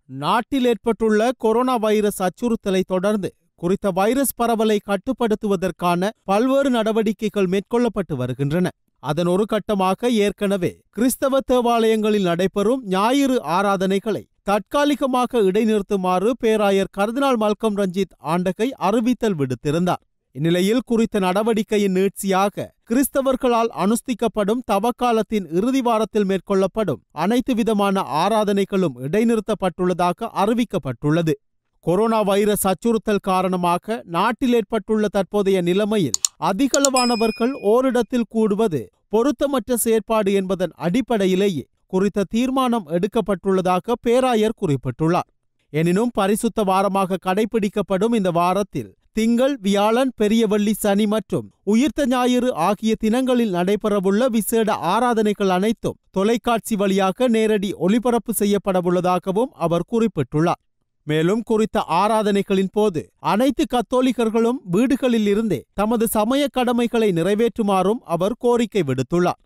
நாட்டில் ஏற்பட்டுள்ள corona virus அச்சுறுத்தலை தொடர்ந்து குறித்த வைரஸ் பரவலை கட்டுப்படுத்துவதற்கான பல்வேறு நடவடிக்கைகள் மேற்கொள்ளப்பட்டு வருகின்றன அதன் ஒரு கட்டமாக ஏற்கனவே கிறிஸ்தவ தேவாலயங்களில் நடைபெறும் ஞாயிறு ஆராதனைகளை தற்காலிகமாக இடைநிறுத்துமாறு பேராயர் கர்தினால் மல்கம் ரஞ்சித் ஆண்டகை அறிவித்தல் விடுத்திருந்தார் இந்நிலையில் குறித்த நடவடிக்கையின் நீட்சியாக கிறிஸ்தவர்களால் அனுஷ்டிக்கப்படும் தவக்காலத்தின் இறுதி வாரத்தில் மேற்கொள்ளப்படும் அனைத்து விதமான ஆராதனைகளும் இடைநிறுத்தப்பட்டுள்ளதாக அறிவிக்கப்பட்டுள்ளது கொரோனா வைரஸ் அச்சுறுத்தல் காரணமாக நாட்டில் ஏற்பட்டுள்ள தற்போதைய நிலைமையில் அதிகளவானவர்கள் ஓரிடத்தில் கூடுவது பொருத்தமற்ற செயற்பாடு என்பதன் அடிப்படையிலேயே குறித்த தீர்மானம் எடுக்கப்பட்டுள்ளதாக பேராயர் குறிப்பிட்டுள்ளார் எனினும் பரிசுத்த வாரமாக கடைபிடிக்கப்படும் இந்த வாரத்தில் திங்கள் வியாழன் பெரியவள்ளி சனி மற்றும் உயிர்த்த ஞாயிறு ஆகிய தினங்களில் நடைபெறவுள்ள விசேட ஆராதனைகள் அனைத்தும் தொலைக்காட்சி வழியாக நேரடி ஒளிபரப்பு செய்யப்படவுள்ளதாகவும் அவர் குறிப்பிட்டுள்ளார் மேலும் குறித்த ஆராதனைகளின் போது அனைத்து கத்தோலிக்கர்களும் வீடுகளில் இருந்தே தமது சமய கடமைகளை நிறைவேற்றுமாறும் அவர் கோரிக்கை விடுத்துள்ளார்